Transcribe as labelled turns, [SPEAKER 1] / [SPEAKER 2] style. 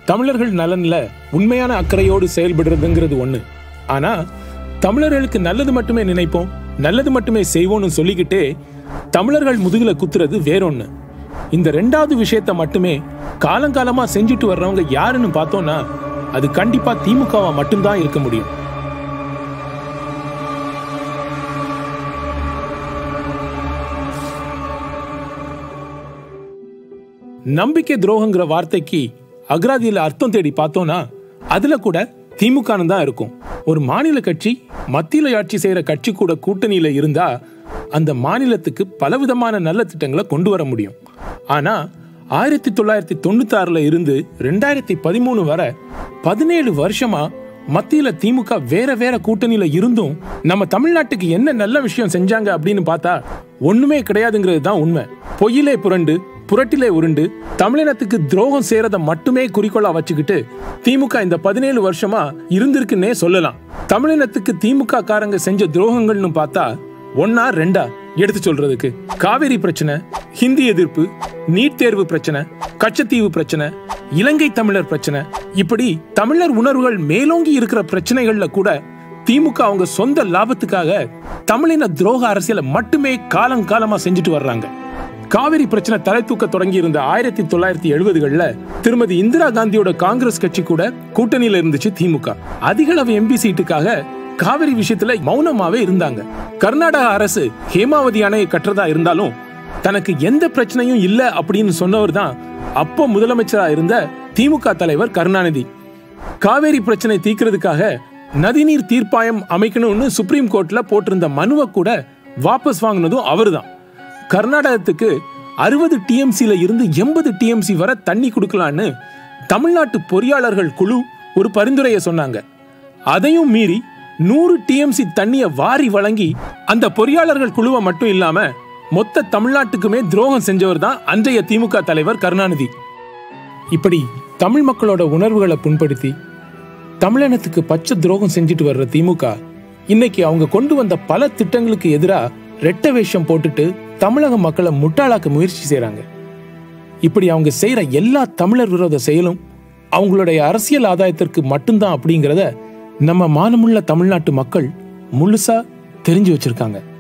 [SPEAKER 1] தமிழர்கள் நலன்ல உண்மையான அக்கறையோடு செயல்படுறதுங்கிறது ஒண்ணு ஆனா தமிழர்களுக்கு நல்லது மட்டுமே நினைப்போம் நல்லது மட்டுமே செய்வோம்னு சொல்லிக்கிட்டே தமிழர்கள் முதுகுல குத்துறது வேறொன்னு இந்த ரெண்டாவது விஷயத்த மட்டுமே காலங்காலமா செஞ்சுட்டு வர்றவங்க யாருன்னு பார்த்தோம்னா அது கண்டிப்பா திமுகவா மட்டும்தான் இருக்க முடியும் நம்பிக்கை துரோகங்கிற வார்த்தைக்கு அகராதியில அர்த்தம் தேடி பார்த்தோம்னா அதுல கூட திமுகன்னு தான் இருக்கும் ஒரு மாநில கட்சி மத்தியில ஆட்சி செய்யற கட்சி கூட கூட்டணியில இருந்தா அந்த மாநிலத்துக்கு பலவிதமான நல்ல திட்டங்களை கொண்டு வர முடியும் ஆனா ஆயிரத்தி தொள்ளாயிரத்தி தொண்ணூத்தாறுல இருந்து ரெண்டாயிரத்தி பதிமூணு வரை பதினேழு வருஷமா மத்தியில திமுக வேற வேற கூட்டணியில இருந்தும் நம்ம தமிழ்நாட்டுக்கு என்ன நல்ல விஷயம் செஞ்சாங்க அப்படின்னு பார்த்தா ஒண்ணுமே கிடையாதுங்கிறது தான் உண்மை பொய்யிலே புரண்டு புரட்டிலே உருண்டு தமிழினத்துக்கு துரோகம் செய்யறத மட்டுமே குறிக்கோளா வச்சுக்கிட்டு திமுக இந்த பதினேழு வருஷமா இருந்திருக்குன்னே சொல்லலாம் தமிழினத்துக்கு திமுக காரங்க செஞ்ச துரோகங்கள்னு பார்த்தா ஒன்னா ரெண்டா எடுத்து சொல்றதுக்கு காவிரி பிரச்சனை ஹிந்தி எதிர்ப்பு நீட் தேர்வு பிரச்சனை கச்சத்தீவு பிரச்சனை இலங்கை தமிழர் பிரச்சனை இப்படி தமிழர் உணர்வுகள் மேலோங்கி இருக்கிற பிரச்சனைகள்ல கூட திமுக அவங்க சொந்த லாபத்துக்காக தமிழின துரோக அரசியலை மட்டுமே காலங்காலமா செஞ்சுட்டு வர்றாங்க காவிரி பிரச்சனை தலை தூக்க தொடங்கி இருந்த ஆயிரத்தி தொள்ளாயிரத்தி எழுபதுகள்ல திருமதி இந்திரா காந்தியோட காங்கிரஸ் கட்சி கூட கூட்டணியில இருந்துச்சு திமுக அதிக அளவு எம்பி சீட்டுக்காக காவிரி விஷயத்துல மௌனமாவே இருந்தாங்க கர்நாடக அரசு ஹேமாவதி அணையை கட்டுறதா இருந்தாலும் தனக்கு எந்த பிரச்சனையும் இல்ல அப்படின்னு சொன்னவர் தான் அப்போ முதலமைச்சரா இருந்த திமுக தலைவர் கருணாநிதி காவேரி பிரச்சனை தீர்க்கிறதுக்காக நதிநீர் தீர்ப்பாயம் அமைக்கணும்னு சுப்ரீம் கோர்ட்ல போட்டிருந்த மனுவை கூட வாபஸ் வாங்கினதும் அவர்தான் கர்நாடகத்துக்கு அறுபது டிஎம்சில இருந்து எண்பது டிஎம்சி வரை தண்ணி கொடுக்கலான்னு தமிழ்நாட்டு பொறியாளர்கள் குழு ஒரு பரிந்துரையை சொன்னாங்க அதையும் மீறி நூறு டிஎம்சி தண்ணியை வாரி வழங்கி அந்த பொறியாளர்கள் குழுவை மட்டும் இல்லாம மொத்த தமிழ்நாட்டுக்குமே துரோகம் செஞ்சவர் தான் அன்றைய திமுக தலைவர் கருணாநிதி இப்படி தமிழ் மக்களோட உணர்வுகளை புண்படுத்தி தமிழினத்துக்கு பச்சை துரோகம் செஞ்சுட்டு வர்ற திமுக இன்னைக்கு அவங்க கொண்டு வந்த பல திட்டங்களுக்கு எதிராக ரெட்ட வேஷம் போட்டுட்டு தமிழக மக்களை முட்டாளாக்க முயற்சி செய்றாங்க இப்படி அவங்க செய்யற எல்லா தமிழர் விரோத செயலும் அவங்களுடைய அரசியல் ஆதாயத்திற்கு மட்டும்தான் அப்படிங்கிறத நம்ம மானமுள்ள தமிழ்நாட்டு மக்கள் முழுசா தெரிஞ்சு வச்சிருக்காங்க